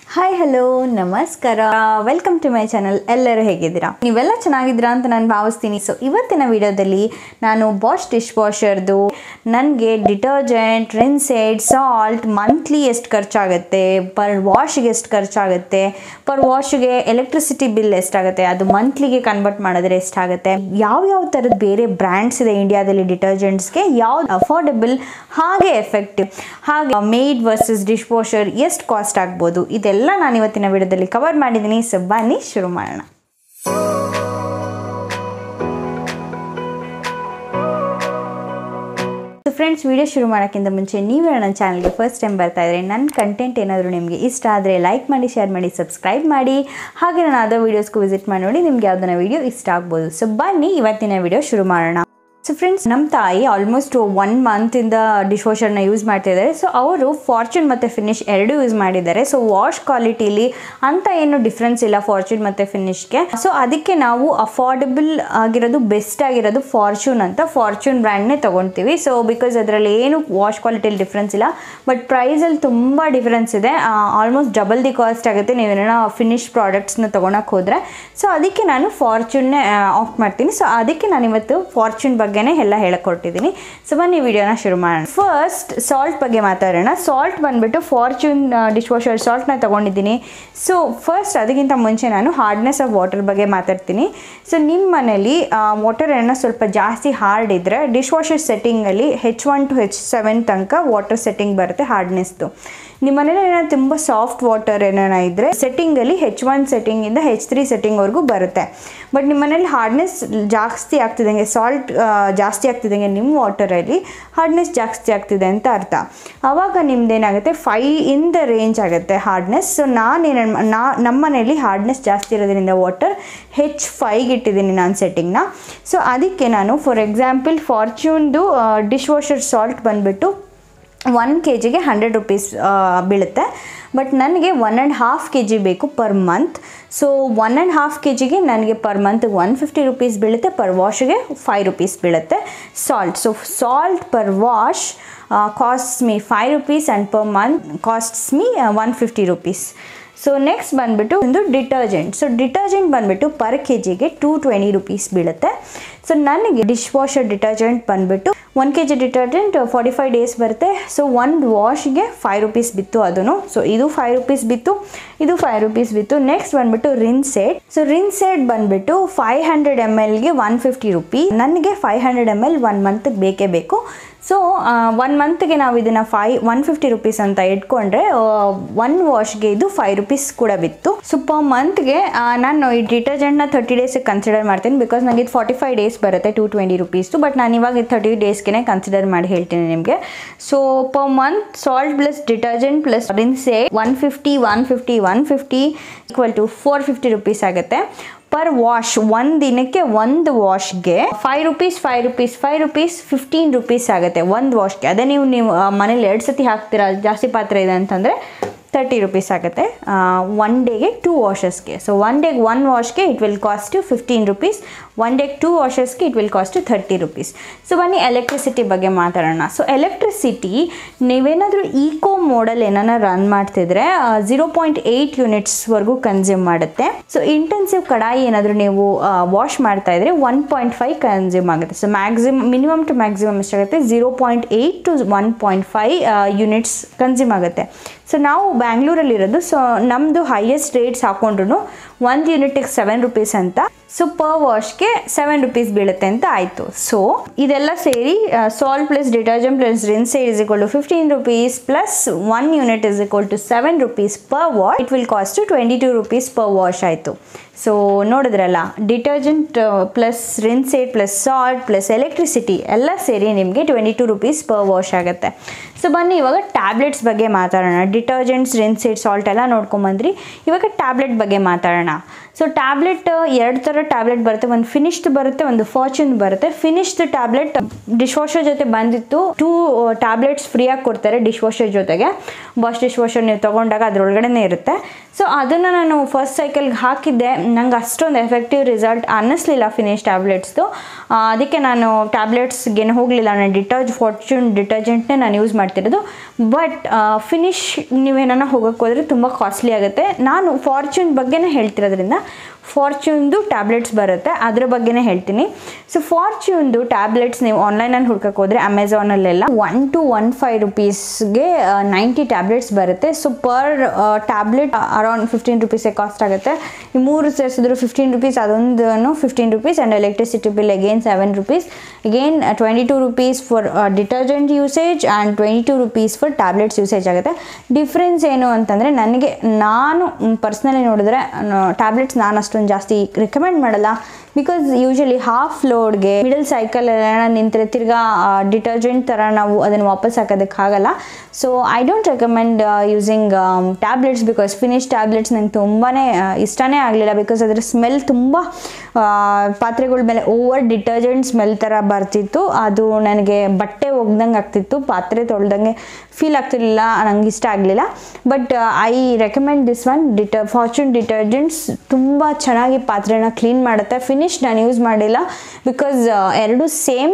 hi hello ನಮಸ್ಕಾರ welcome to my channel ಎಲ್ಲರೂ ಹೇಗಿದ್ದೀರಾ ನೀವೆಲ್ಲ ಚೆನ್ನಾಗಿದ್ದೀರಾ ಅಂತ ನಾನು ಭಾವಿಸ್ತೀನಿ ಸೊ ಇವತ್ತಿನ ವಿಡಿಯೋದಲ್ಲಿ ನಾನು ಬಾಷ್ ಡಿಶ್ ವಾಷರ್ದು ನನಗೆ ಡಿಟರ್ಜೆಂಟ್ ರಿನ್ಸೆಡ್ ಸಾಲ್ಟ್ ಮಂತ್ಲಿ ಎಷ್ಟು ಖರ್ಚಾಗುತ್ತೆ ಪರ್ ವಾಶ್ಗೆ ಎಷ್ಟು ಖರ್ಚಾಗುತ್ತೆ ಪರ್ ವಾಶ್ಗೆ ಎಲೆಕ್ಟ್ರಿಸಿಟಿ ಬಿಲ್ ಎಷ್ಟಾಗುತ್ತೆ ಅದು ಮಂತ್ಲಿಗೆ ಕನ್ವರ್ಟ್ ಮಾಡಿದ್ರೆ ಎಷ್ಟಾಗುತ್ತೆ ಯಾವ ಯಾವ ಥರದ ಬೇರೆ ಬ್ರ್ಯಾಂಡ್ಸ್ ಇದೆ ಇಂಡಿಯಾದಲ್ಲಿ ಡಿಟರ್ಜೆಂಟ್ಸ್ಗೆ ಯಾವ್ದು ಅಫೋರ್ಡೆಬಲ್ ಹಾಗೆ ಎಫೆಕ್ಟಿವ್ ಹಾಗೆ ಮೇಡ್ ವರ್ಸಸ್ ಡಿಶ್ ವಾಷರ್ ಎಷ್ಟು ಕಾಸ್ಟ್ ಆಗ್ಬೋದು ಇದೆಲ್ಲ ನಾನು ಇವತ್ತಿನ ವಿಡಿಯೋದಲ್ಲಿ ಕವರ್ ಮಾಡಿದ್ದೀನಿ ಸೊ ಬನ್ನಿ ಶುರು ಮಾಡೋಣ ಸೊ ಫ್ರೆಂಡ್ಸ್ ವಿಡಿಯೋ ಶುರು ಮಾಡೋಕ್ಕಿಂತ ಮುಂಚೆ ನೀವೇ ನನ್ನ ಚಾನಲ್ಗೆ ಫಸ್ಟ್ ಟೈಮ್ ಬರ್ತಾ ಇದ್ರೆ ನನ್ನ ಕಂಟೆಂಟ್ ಏನಾದರೂ ನಿಮಗೆ ಇಷ್ಟ ಆದರೆ ಲೈಕ್ ಮಾಡಿ ಶೇರ್ ಮಾಡಿ ಸಬ್ಸ್ಕ್ರೈಬ್ ಮಾಡಿ ಹಾಗೆ ನಾನು ಅದರ್ ವೀಡಿಯೋಸ್ಗೂ ವಿಸಿಟ್ ಮಾಡಿ ನೋಡಿ ನಿಮ್ಗೆ ಯಾವ್ದನ್ನ ವಿಡಿಯೋ ಇಷ್ಟ ಆಗ್ಬೋದು ಸೊ ಬನ್ನಿ ಇವತ್ತಿನ ವಿಡಿಯೋ ಶುರು ಮಾಡೋಣ ಸೊ ಫ್ರೆಂಡ್ಸ್ ನಮ್ಮ ತಾಯಿ ಆಲ್ಮೋಸ್ಟ್ ಒನ್ ಮಂತಿಂದ ಡಿಶ್ ವಾಷರ್ನ ಯೂಸ್ ಮಾಡ್ತಿದ್ದಾರೆ ಸೊ ಅವರು ಫಾರ್ಚೂನ್ ಮತ್ತು ಫಿನಿಶ್ ಎರಡೂ ಯೂಸ್ ಮಾಡಿದ್ದಾರೆ ಸೊ ವಾಶ್ ಕ್ವಾಲಿಟಿಲಿ ಅಂತ ಏನು ಡಿಫ್ರೆನ್ಸ್ ಇಲ್ಲ ಫಾರ್ಚೂನ್ ಮತ್ತು ಫಿನಿಶ್ಗೆ ಸೊ ಅದಕ್ಕೆ ನಾವು ಅಫೋರ್ಡೆಬಲ್ ಆಗಿರೋದು ಬೆಸ್ಟ್ ಆಗಿರೋದು ಫಾರ್ಚೂನ್ ಅಂತ ಫಾರ್ಚೂನ್ ಬ್ರ್ಯಾಂಡ್ನೇ ತೊಗೊಳ್ತೀವಿ ಸೊ ಬಿಕಾಸ್ ಅದರಲ್ಲಿ ಏನು ವಾಶ್ ಕ್ವಾಲಿಟಿಲಿ ಡಿಫ್ರೆನ್ಸ್ ಇಲ್ಲ ಬಟ್ ಪ್ರೈಸಲ್ಲಿ ತುಂಬ ಡಿಫ್ರೆನ್ಸ್ ಇದೆ ಆಲ್ಮೋಸ್ಟ್ ಡಬಲ್ ದಿ ಕಾಸ್ಟ್ ಆಗುತ್ತೆ ನೀವೇನೋ ಫಿನಿಶ್ ಪ್ರಾಡಕ್ಟ್ಸ್ನ ತೊಗೊಳಕ್ಕೆ ಹೋದರೆ ಸೊ ಅದಕ್ಕೆ ನಾನು ಫಾರ್ಚೂನ್ನೇ ಆಫ್ ಮಾಡ್ತೀನಿ ಸೊ ಅದಕ್ಕೆ ನಾನು ಇವತ್ತು ಫಾರ್ಚೂನ್ ಬಗ್ಗೆನೇ ಎಲ್ಲ ಹೇಳಕೊಟ್ಟಿದ್ದೀನಿ ಸೊ ಬನ್ನಿ ವಿಡಿಯೋನ ಶುರು ಮಾಡೋಣ ಫಸ್ಟ್ ಸಾಲ್ಟ್ ಬಗ್ಗೆ ಮಾತಾಡೋಣ ಸಾಲ್ಟ್ ಬಂದುಬಿಟ್ಟು ಫಾರ್ಚೂನ್ ಡಿಶ್ ವಾಷರ್ ಸಾಲ್ಟ್ನ ತೊಗೊಂಡಿದ್ದೀನಿ ಸೊ ಫಸ್ಟ್ ಅದಕ್ಕಿಂತ ಮುಂಚೆ ನಾನು ಹಾರ್ಡ್ನೆಸ್ ಆಫ್ ವಾಟರ್ ಬಗ್ಗೆ ಮಾತಾಡ್ತೀನಿ ಸೊ ನಿಮ್ಮ ಮನೇಲಿ ವಾಟರ್ ಏನೋ ಸ್ವಲ್ಪ ಜಾಸ್ತಿ ಹಾರ್ಡ್ ಇದ್ದರೆ ಡಿಶ್ ವಾಷರ್ ಸೆಟ್ಟಿಂಗಲ್ಲಿ H one to H seven ತನಕ ವಾಟರ್ ಸೆಟ್ಟಿಂಗ್ ಬರುತ್ತೆ ಹಾರ್ಡ್ನೆಸ್ದು ನಿಮ್ಮ ಮನೇಲಿ ಏನೋ ತುಂಬ ಸಾಫ್ಟ್ ವಾಟರ್ ಏನಾರ ಇದ್ದರೆ ಸೆಟ್ಟಿಂಗಲ್ಲಿ ಹೆಚ್ ಒನ್ ಸೆಟ್ಟಿಂಗಿಂದ ಹೆಚ್ ತ್ರೀ ಸೆಟ್ಟಿಂಗ್ವರೆಗೂ ಬರುತ್ತೆ ಬಟ್ ನಿಮ್ಮ ಮನೇಲಿ ಹಾರ್ಡ್ನೆಸ್ ಜಾಸ್ತಿ ಆಗ್ತಿದ್ದಂಗೆ ಸಾಲ್ಟ್ ಜಾಸ್ತಿ ಆಗ್ತಿದ್ದಂಗೆ ನಿಮ್ಮ ವಾಟರಲ್ಲಿ ಹಾರ್ಡ್ನೆಸ್ ಜಾಸ್ತಿ ಆಗ್ತಿದೆ ಅಂತ ಅರ್ಥ ಆವಾಗ ನಿಮ್ದೇನಾಗುತ್ತೆ ಫೈ ಇನ್ ದ ರೇಂಜ್ ಆಗುತ್ತೆ ಹಾರ್ಡ್ನೆಸ್ ಸೊ ನಾನೇನು ನಾ ನಮ್ಮ ಮನೇಲಿ ಹಾರ್ಡ್ನೆಸ್ ಜಾಸ್ತಿ ಇರೋದ್ರಿಂದ ವಾಟರ್ ಹೆಚ್ ಫೈಗೆ ಇಟ್ಟಿದ್ದೀನಿ ನಾನು ಸೆಟ್ಟಿಂಗ್ನ ಸೊ ಅದಕ್ಕೆ ನಾನು ಫಾರ್ ಎಕ್ಸಾಂಪಲ್ ಫಾರ್ಚೂನ್ದು ಡಿಶ್ ವಾಷರ್ ಸಾಲ್ಟ್ ಬಂದುಬಿಟ್ಟು ಒನ್ ಕೆ ಜಿಗೆ ಹಂಡ್ರೆಡ್ ರುಪೀಸ್ ಬೀಳುತ್ತೆ ಬಟ್ ನನಗೆ one and half K G ಬೇಕು per month so one and half K ಜಿಗೆ ನನಗೆ per month one fifty rupees ಬೀಳುತ್ತೆ ಪರ್ ವಾಶ್ಗೆ ಫೈವ್ ರುಪೀಸ್ ಬೀಳುತ್ತೆ salt so salt per wash costs me five rupees and per month costs me one fifty rupees so next ಬಂದುಬಿಟ್ಟು ಒಂದು detergent so detergent ಬಂದುಬಿಟ್ಟು per K ಜಿಗೆ two twenty rupees ಬೀಳುತ್ತೆ so ನನಗೆ dish washer detergent ಬಂದುಬಿಟ್ಟು one K G detergent forty five days ಬರುತ್ತೆ so ಒಂದು ವಾಶ್ಗೆ ಫೈವ್ ರುಪೀಸ್ ಬಿತ್ತು ಅದನ್ನು ಸೊ ಇದು ಫೈವ್ ರುಪೀಸ್ ಬಿತ್ತು ಇದು ಫೈವ್ ರುಪೀಸ್ ಬಿತ್ತು ನೆಕ್ಸ್ಟ್ ಬಂದುಬಿಟ್ಟು ರಿನ್ಸೆಡ್ ಸೊ ರಿನ್ಸೆಡ್ ಬಂದುಬಿಟ್ಟು ಫೈವ್ ಹಂಡ್ರೆಡ್ ಎಮ್ ಎಲ್ಗೆ ಒನ್ ಫಿಫ್ಟಿ ರುಪಿ ನನಗೆ five hundred M L one ಮಂತ್ಗೆ ಬೇಕೇ ಬೇಕು ಸೊ ಒನ್ ಮಂತ್ಗೆ ನಾವು ಇದನ್ನು ಫೈ ಒನ್ ಫಿಫ್ಟಿ ರುಪೀಸ್ ಅಂತ ಇಟ್ಕೊಂಡ್ರೆ ಒನ್ ವಾಶ್ಗೆ ಇದು ಫೈವ್ ರುಪೀಸ್ ಕೂಡ ಬಿತ್ತು ಸೊ ಪರ್ ಮಂತ್ಗೆ ನಾನು ಈ ಡಿಟರ್ಜೆಂಟ್ನ ತರ್ಟಿ ಡೇಸಿಗೆ ಕನ್ಸಿಡರ್ ಮಾಡ್ತೀನಿ ಬಿಕಾಸ್ ನನಗೆ ಇದು ಫಾರ್ಟಿ ಫೈವ್ ಡೇಸ್ ಬರುತ್ತೆ ಟು ಟ್ವೆಂಟಿ ರುಪೀಸ್ದು ಬಟ್ ನಾನು ಇವಾಗ ಇದು ತರ್ಟಿ ಡೇಸ್ಗೆ ಕನ್ಸಿಡರ್ ಮಾಡಿ ಹೇಳ್ತೀನಿ ನಿಮಗೆ so per month salt plus detergent plus rinse one fifty one fifty one fifty equal to four fifty rupees ಆಗುತ್ತೆ ಪರ್ ವಾಶ್ ಒಂದು ದಿನಕ್ಕೆ ಒಂದು ವಾಶ್ಗೆ five rupees five rupees five rupees fifteen rupees ಆಗುತ್ತೆ ಒಂದು ವಾಶ್ಗೆ ಅದೇ ನೀವು ನೀವು ಮನೇಲಿ ಎರಡು ಸತಿ ಹಾಕ್ತೀರಾ ಜಾಸ್ತಿ ಪಾತ್ರೆ ಇದೆ ಅಂತಂದರೆ ತರ್ಟಿ ರುಪೀಸ್ ಆಗುತ್ತೆ ಒನ್ ಡೇಗೆ ಟೂ ವಾಷಸ್ಗೆ ಸೊ ಒನ್ ಡೇಗೆ ಒನ್ ವಾಶ್ಗೆ it will cost fifteen rupees one ಡೇಗೆ ಟೂ ವಾಷಸ್ಗೆ it will cost thirty rupees so ಬನ್ನಿ ಎಲೆಕ್ಟ್ರಿಸಿಟಿ ಬಗ್ಗೆ ಮಾತಾಡೋಣ ಸೊ ಎಲೆಕ್ಟ್ರಿಸಿಟಿ ನೀವೇನಾದರೂ ಈಕೋ ಮೋಡಲ್ ಏನಾರ ರನ್ ಮಾಡ್ತಿದ್ರೆ ಝೀರೋ ಪಾಯಿಂಟ್ ಏಯ್ಟ್ ಯೂನಿಟ್ಸ್ವರೆಗೂ ಕನ್ಸ್ಯೂಮ್ ಮಾಡುತ್ತೆ ಸೊ ಇಂಟೆನ್ಸಿವ್ ಕಡಾಯಿ ಏನಾದರೂ ನೀವು ವಾಶ್ ಮಾಡ್ತಾ ಇದ್ರೆ ಒನ್ ಪಾಯಿಂಟ್ ಫೈವ್ ಕನ್ಸ್ಯೂಮ್ ಆಗುತ್ತೆ so maximum minimum to maximum ಎಷ್ಟಾಗುತ್ತೆ zero point eight to one point five units consume ಆಗುತ್ತೆ ಸೊ ನಾವು ಬ್ಯಾಂಗ್ಳೂರಲ್ಲಿರೋದು ಸೊ ನಮ್ಮದು ಹೈಯೆಸ್ಟ್ ರೇಟ್ಸ್ ಹಾಕೊಂಡ್ರು ಒಂದು ಯೂನಿಟಿಗೆ ಸೆವೆನ್ ರುಪೀಸ್ ಅಂತ ಸೊ ಪರ್ ವಾಶ್ಗೆ ಸೆವೆನ್ ರುಪೀಸ್ ಬೀಳುತ್ತೆ ಅಂತ ಆಯಿತು ಸೊ ಇದೆಲ್ಲ ಸೇರಿ salt plus detergent plus rinse aid is equal to fifteen rupees plus one unit is equal to seven rupees per wash it will cost twenty two rupees per wash ಆಯಿತು so ನೋಡಿದ್ರಲ್ಲ detergent plus rinse aid plus salt plus electricity ಎಲ್ಲ ಸೇರಿ ನಿಮಗೆ twenty two rupees per wash ಆಗುತ್ತೆ so ಬನ್ನಿ ಇವಾಗ tablets ಬಗ್ಗೆ ಮಾತಾಡೋಣ ಡಿಟರ್ಜೆಂಟ್ಸ್ ರಿನ್ಸೇಡ್ ಸಾಲ್ಟ್ ಎಲ್ಲ ನೋಡ್ಕೊಂಬಂದ್ರಿ ಇವಾಗ ಟ್ಯಾಬ್ಲೆಟ್ ಬಗ್ಗೆ ಮಾತಾಡೋಣ ಸೊ ಟ್ಯಾಬ್ಲೆಟ್ ಎರಡು ಥರ ಟ್ಯಾಬ್ಲೆಟ್ ಬರುತ್ತೆ ಒಂದು ಫಿನಿಶ್ಡ್ ಬರುತ್ತೆ ಒಂದು ಫಾರ್ಚೂನ್ ಬರುತ್ತೆ ಫಿನಿಶ್ಡ್ ಟ್ಯಾಬ್ಲೆಟ್ ಡಿಶ್ ವಾಷರ್ ಜೊತೆ ಬಂದಿತ್ತು ಟೂ ಟ್ಯಾಬ್ಲೆಟ್ಸ್ ಫ್ರೀಯಾಗಿ ಕೊಡ್ತಾರೆ ಡಿಶ್ ವಾಷರ್ ಜೊತೆಗೆ ಬಾಶ್ ಡಿಶ್ ವಾಷರ್ ನೀವು ತೊಗೊಂಡಾಗ ಅದರೊಳಗಡೆ ಇರುತ್ತೆ ಸೊ ಅದನ್ನು ನಾನು ಫಸ್ಟ್ ಸೈಕಲ್ಗೆ ಹಾಕಿದ್ದೆ ನಂಗೆ ಅಷ್ಟೊಂದು ಎಫೆಕ್ಟಿವ್ ರಿಸಲ್ಟ್ ಅನ್ನಿಸ್ಲಿಲ್ಲ ಫಿನಿಶ್ ಟ್ಯಾಬ್ಲೆಟ್ಸ್ದು ಅದಕ್ಕೆ ನಾನು ಟ್ಯಾಬ್ಲೆಟ್ಸ್ಗೆ ಹೋಗಲಿಲ್ಲ ನಾನು ಡಿಟರ್ಜ್ ಫಾರ್ಚೂನ್ ಡಿಟರ್ಜೆಂಟ್ನೇ ನಾನು ಯೂಸ್ ಮಾಡ್ತಿರೋದು ಬಟ್ ಫಿನಿಶ್ ನೀವೇನ ಹೋಗೋಕ್ಕೆ ಹೋದರೆ ತುಂಬ ಕಾಸ್ಟ್ಲಿ ಆಗುತ್ತೆ ನಾನು ಫಾರ್ಚೂನ್ ಬಗ್ಗೆನೇ ಹೇಳ್ತಿರೋದ್ರಿಂದ ಫಾರ್ಚೂನ್ದು ಟ್ಯಾಬ್ಲೆಟ್ಸ್ ಬರುತ್ತೆ ಅದ್ರ ಬಗ್ಗೆನೇ ಹೇಳ್ತೀನಿ ಸೊ ಫಾರ್ಚೂನ್ದು ಟ್ಯಾಬ್ಲೆಟ್ಸ್ ನೀವು ಆನ್ಲೈನಲ್ಲಿ ಹುಡ್ಕಕ್ಕೆ ಹೋದರೆ ಅಮೆಝಾನಲ್ಲೆಲ್ಲ ಒನ್ ಟು ಒನ್ ಫೈವ್ ರುಪೀಸ್ಗೆ ನೈಂಟಿ ಟ್ಯಾಬ್ಲೆಟ್ಸ್ ಬರುತ್ತೆ so per tablet around fifteen ರುಪೀಸೇ ಕಾಸ್ಟ್ ಆಗುತ್ತೆ ಈ ಮೂರು ಸೇರಿಸಿದ್ರು ಫಿಫ್ಟೀನ್ ರುಪೀಸ್ ಅದೊಂದು fifteen rupees and electricity bill again seven rupees again twenty two rupees for detergent usage and twenty two rupees for tablets usage ಆಗುತ್ತೆ difference ಏನು ಅಂತಂದರೆ ನನಗೆ ನಾನು ಪರ್ಸ್ನಲಿ ನೋಡಿದ್ರೆ ಟ್ಯಾಬ್ಲೆಟ್ಸ್ ನಾನು ಅಷ್ಟೊಂದು ಜಾಸ್ತಿ ರೆಕಮೆಂಡ್ ಮಾಡಲ್ಲ ಬಿಕಾಸ್ ಯೂಶಲಿ ಹಾಫ್ ಲೋಡ್ಗೆ ಮಿಡಲ್ ಸೈಕಲ್ ಎಲ್ಲ ನಿಂತರೆ ತಿರ್ಗಾ ಡಿಟರ್ಜೆಂಟ್ ಥರ ನಾವು ಅದನ್ನು ವಾಪಸ್ ಹಾಕೋದಕ್ಕಾಗಲ್ಲ so I don't recommend using tablets because Finish tablets ನಂಗೆ ತುಂಬಾ ಇಷ್ಟನೇ ಆಗಲಿಲ್ಲ ಬಿಕಾಸ್ ಅದರ ಸ್ಮೆಲ್ ತುಂಬ ಪಾತ್ರೆಗಳ ಮೇಲೆ ಓವರ್ ಡಿಟರ್ಜೆಂಟ್ ಸ್ಮೆಲ್ ಥರ ಬರ್ತಿತ್ತು ಅದು ನನಗೆ ಬಟ್ಟೆ ಒಗ್ದಂಗೆ ಆಗ್ತಿತ್ತು ಪಾತ್ರೆ ತೊಳ್ದಂಗೆ ಫೀಲ್ ಆಗ್ತಿರ್ಲಿಲ್ಲ ನಂಗೆ ಇಷ್ಟ ಆಗಲಿಲ್ಲ but I recommend this one ಡಿಟ ಫಾರ್ಚೂನ್ ಡಿಟರ್ಜೆಂಟ್ಸ್ ತುಂಬ ಚೆನ್ನಾಗಿ ಪಾತ್ರೆನ ಕ್ಲೀನ್ ಮಾಡುತ್ತೆ ಫಿನಿಶ್ ನಾನು ಯೂಸ್ ಮಾಡಿಲ್ಲ ಬಿಕಾಸ್ ಎರಡು ಸೇಮ್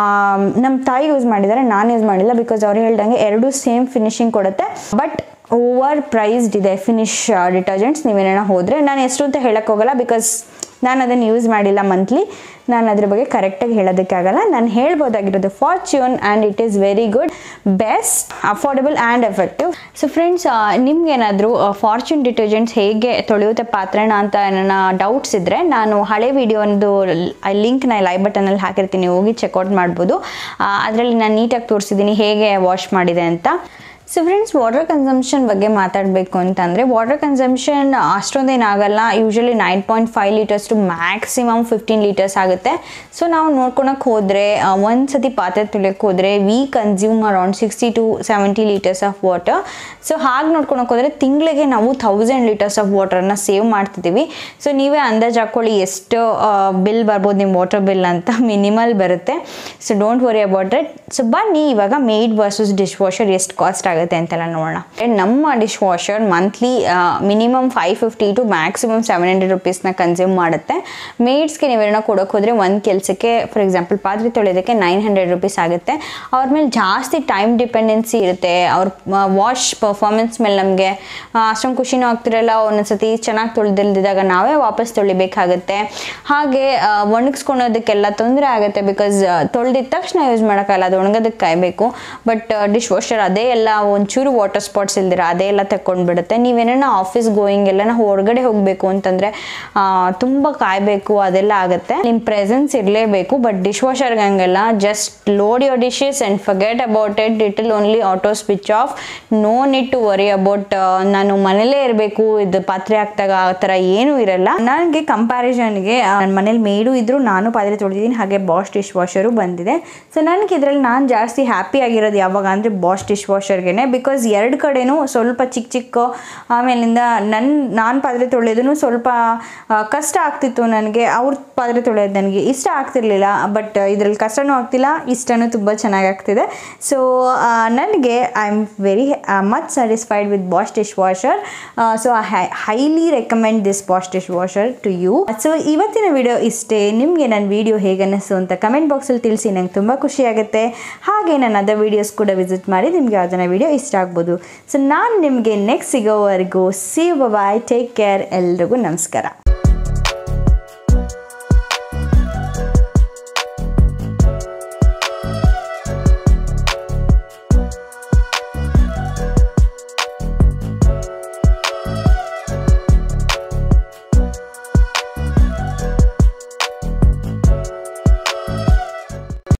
ನಮ್ಮ ತಾಯಿ ಯೂಸ್ ಮಾಡಿದ್ದಾರೆ ನಾನು ಯೂಸ್ ಮಾಡಿಲ್ಲ ಬಿಕಾಸ್ ಅವ್ರು ಹೇಳ್ದಂಗೆ ಎರಡು ಸೇಮ್ ಫಿನಿಶಿಂಗ್ ಕೊಡುತ್ತೆ ಬಟ್ ಓವರ್ ಪ್ರೈಸ್ಡ್ ಇದೆ ಫಿನಿಶ್ ಡಿಟರ್ಜೆಂಟ್ಸ್ ನೀವೇನ ಹೋದರೆ ನಾನು ಎಷ್ಟು ಅಂತ ಹೇಳಕ್ಕೆ ಹೋಗಲ್ಲ ಬಿಕಾಸ್ ನಾನು ಅದನ್ನು ಯೂಸ್ ಮಾಡಿಲ್ಲ ಮಂತ್ಲಿ ನಾನು ಅದ್ರ ಬಗ್ಗೆ ಕರೆಕ್ಟಾಗಿ ಹೇಳೋದಕ್ಕಾಗಲ್ಲ ನಾನು ಹೇಳ್ಬೋದಾಗಿರೋದು Fortune and it is very good best affordable and effective so friends ನಿಮ್ಗೇನಾದರೂ ಫಾರ್ಚ್ಯೂನ್ ಡಿಟರ್ಜೆಂಟ್ಸ್ ಹೇಗೆ ತೊಳೆಯುತ್ತೆ ಪಾತ್ರೆನ ಅಂತ ನನ್ನ ಡೌಟ್ಸ್ ಇದ್ದರೆ ನಾನು ಹಳೆ ವಿಡಿಯೋದು ಲಿಂಕ್ ನಾನು ಲೈವ್ ಬಟನಲ್ಲಿ ಹಾಕಿರ್ತೀನಿ ಹೋಗಿ ಚೆಕ್ಔಟ್ ಮಾಡ್ಬೋದು ಅದರಲ್ಲಿ ನಾನು ನೀಟಾಗಿ ತೋರಿಸಿದ್ದೀನಿ ಹೇಗೆ ವಾಶ್ ಮಾಡಿದೆ ಅಂತ ಸೊ ಫ್ರೆಂಡ್ಸ್ ವಾಟರ್ ಕನ್ಸಂಪ್ಷನ್ ಬಗ್ಗೆ ಮಾತಾಡಬೇಕು ಅಂತಂದರೆ ವಾಟರ್ ಕನ್ಸಂಪ್ಷನ್ ಅಷ್ಟೊಂದೇನಾಗಲ್ಲ usually nine point five litres to maximum fifteen litres ಆಗುತ್ತೆ ಸೊ ನಾವು ನೋಡ್ಕೊಳಕ್ಕೆ ಹೋದರೆ ಒಂದು ಸತಿ ಪಾತ್ರೆ ತುಳಿಯೋಕ್ಕೆ ಹೋದರೆ we consume around sixty to seventy litres of water so ಹಾಗೆ ನೋಡ್ಕೊಳಕ್ಕೆ ಹೋದರೆ ತಿಂಗಳಿಗೆ ನಾವು ಥೌಸಂಡ್ ಲೀಟರ್ಸ್ ಆಫ್ ವಾಟರ್ನ ಸೇವ್ ಮಾಡ್ತಿದ್ದೀವಿ ಸೊ ನೀವೇ ಅಂದಾಜು ಹಾಕ್ಕೊಳ್ಳಿ ಎಷ್ಟು ಬಿಲ್ ಬರ್ಬೋದು ನಿಮ್ಮ ವಾಟರ್ ಬಿಲ್ ಅಂತ ಮಿನಿಮಲ್ ಬರುತ್ತೆ so don't worry about it so ಬನ್ನಿ ಇವಾಗ ಮೇಡ್ ವರ್ಸಸ್ ಡಿಶ್ ವಾಷರ್ ಎಷ್ಟು ಕಾಸ್ಟ್ ಆಗುತ್ತೆ ಅಂತೆಲ್ಲ ನೋಡೋಣ ನಮ್ಮ dishwasher monthly minimum five fifty to maximum seven hundred ರುಪೀಸ್ನ ಕನ್ಸ್ಯೂಮ್ ಮಾಡುತ್ತೆ ಮೇಡ್ಸ್ಗೆ ನೀವೇನೋ ಕೊಡೋಕೆ ಹೋದರೆ ಒಂದು ಕೆಲಸಕ್ಕೆ ಫಾರ್ ಎಕ್ಸಾಂಪಲ್ ಪಾತ್ರೆ ತೊಳೆಯೋದಕ್ಕೆ ನೈನ್ ಹಂಡ್ರೆಡ್ ರುಪೀಸ್ ಆಗುತ್ತೆ ಅವ್ರ ಮೇಲೆ ಜಾಸ್ತಿ ಟೈಮ್ ಡಿಪೆಂಡೆನ್ಸಿ ಇರುತ್ತೆ ಅವ್ರ ವಾಶ್ ಪರ್ಫಾರ್ಮೆನ್ಸ್ ಮೇಲೆ ನಮಗೆ ಅಷ್ಟೊಂದು ಖುಷಿನೂ ಆಗ್ತಿರಲ್ಲ ಒಂದೊಂದ್ಸತಿ ಚೆನ್ನಾಗಿ ತೊಳೆದಿಲ್ದಿದಾಗ ನಾವೇ ವಾಪಸ್ ತೊಳಿಬೇಕಾಗುತ್ತೆ ಹಾಗೆ ಒಣಗಿಸ್ಕೊಳೋದಕ್ಕೆಲ್ಲ ತೊಂದರೆ ಆಗುತ್ತೆ ಬಿಕಾಸ್ ತೊಳೆದಿದ ತಕ್ಷಣ ಯೂಸ್ ಮಾಡೋಕ್ಕಲ್ಲ ಅದು ಒಣಗೋದಕ್ಕೆ ಕಾಯಬೇಕು ಬಟ್ ಡಿಶ್ ವಾಷರ್ ಅದೇ ಎಲ್ಲ ಒಂಚೂರು ವಾಟರ್ ಸ್ಪಾಟ್ಸ್ ಇಲ್ದಿರ ಅದೇ ಎಲ್ಲ ತಗೊಂಡ್ಬಿಡುತ್ತೆ ನೀವೇನ ಆಫೀಸ್ ಗೋಯಿಂಗ್ ಎಲ್ಲ ಹೊರಗಡೆ ಹೋಗಬೇಕು ಅಂತಂದರೆ ತುಂಬ ಕಾಯಬೇಕು ಅದೆಲ್ಲ ಆಗುತ್ತೆ ನಿಮ್ಮ ಪ್ರೆಸೆನ್ಸ್ ಇರಲೇಬೇಕು ಬಟ್ ಡಿಶ್ ವಾಷರ್ಗೆ ಹಂಗೆಲ್ಲ just load your dishes and forget about it it'll only auto switch off no need to worry about ನಾನು ಮನೇಲೇ ಇರಬೇಕು ಇದು ಪಾತ್ರೆ ಹಾಕ್ದಾಗ ಆ ಥರ ಏನೂ ಇರಲ್ಲ ನನಗೆ ಕಂಪ್ಯಾರಿಸನ್ಗೆ ನನ್ನ ಮನೇಲಿ ಮೇಡು ಇದ್ದರೂ ನಾನು ಪಾತ್ರೆ ತೊಳೆದಿದ್ದೀನಿ ಹಾಗೆ ಬಾಷ್ ಡಿಶ್ ವಾಷರು ಬಂದಿದೆ ಸೊ ನನಗೆ ಇದರಲ್ಲಿ ನಾನು ಜಾಸ್ತಿ ಹ್ಯಾಪಿ ಆಗಿರೋದು ಯಾವಾಗ ಅಂದರೆ ಬಾಷ್ ಡಿಶ್ ವಾಷರ್ಗೆ ಬಿಕಾಸ್ ಎರಡು ಕಡೆನೂ ಸ್ವಲ್ಪ ಚಿಕ್ಕ ಚಿಕ್ಕ ಆಮೇಲಿಂದ ನನ್ನ ನಾನು ಪಾತ್ರೆ ತೊಳೆಯೋದನ್ನು ಸ್ವಲ್ಪ ಆ, ಕಷ್ಟ ಆಗ್ತಿತ್ತು ನನಗೆ ಅವ್ರ ಪಾತ್ರೆ ತೊಳೆಯೋದು ನನಗೆ ಇಷ್ಟ ಆಗ್ತಿರ್ಲಿಲ್ಲ ಬಟ್ ಇದರಲ್ಲಿ ಕಷ್ಟನೂ ಆಗ್ತಿಲ್ಲ ಇಷ್ಟನೂ ತುಂಬ ಚೆನ್ನಾಗಿ ಆಗ್ತಿದೆ ಸೊ ನನಗೆ I am very much satisfied with Bosch dishwasher so I highly recommend this Bosch dishwasher to you so ಇವತ್ತಿನ ವಿಡಿಯೋ ಇಷ್ಟೇ ನಿಮಗೆ ನನ್ನ ವಿಡಿಯೋ ಹೇಗೆ ಅನ್ನಿಸ್ತು ಅಂತ ಕಮೆಂಟ್ ಬಾಕ್ಸಲ್ಲಿ ತಿಳಿಸಿ ನಂಗೆ ತುಂಬ ಖುಷಿ ಆಗುತ್ತೆ ಹಾಗೆ ನನ್ನ ಅದರ್ ವೀಡಿಯೋಸ್ ಕೂಡ ವಿಸಿಟ್ ಮಾಡಿ ನಿಮಗೆ ಯಾವ್ದನ್ನ ವಿಡಿಯೋ ಇಷ್ಟ ಆಗ್ಬೋದು ಸೊ ನಾನು ನಿಮಗೆ ನೆಕ್ಸ್ಟ್ ಸಿಗೋವರೆಗೂ ಸಿ ಬಾಯ್ ಟೇಕ್ ಕೇರ್ ಎಲ್ರಿಗೂ ನಮಸ್ಕಾರ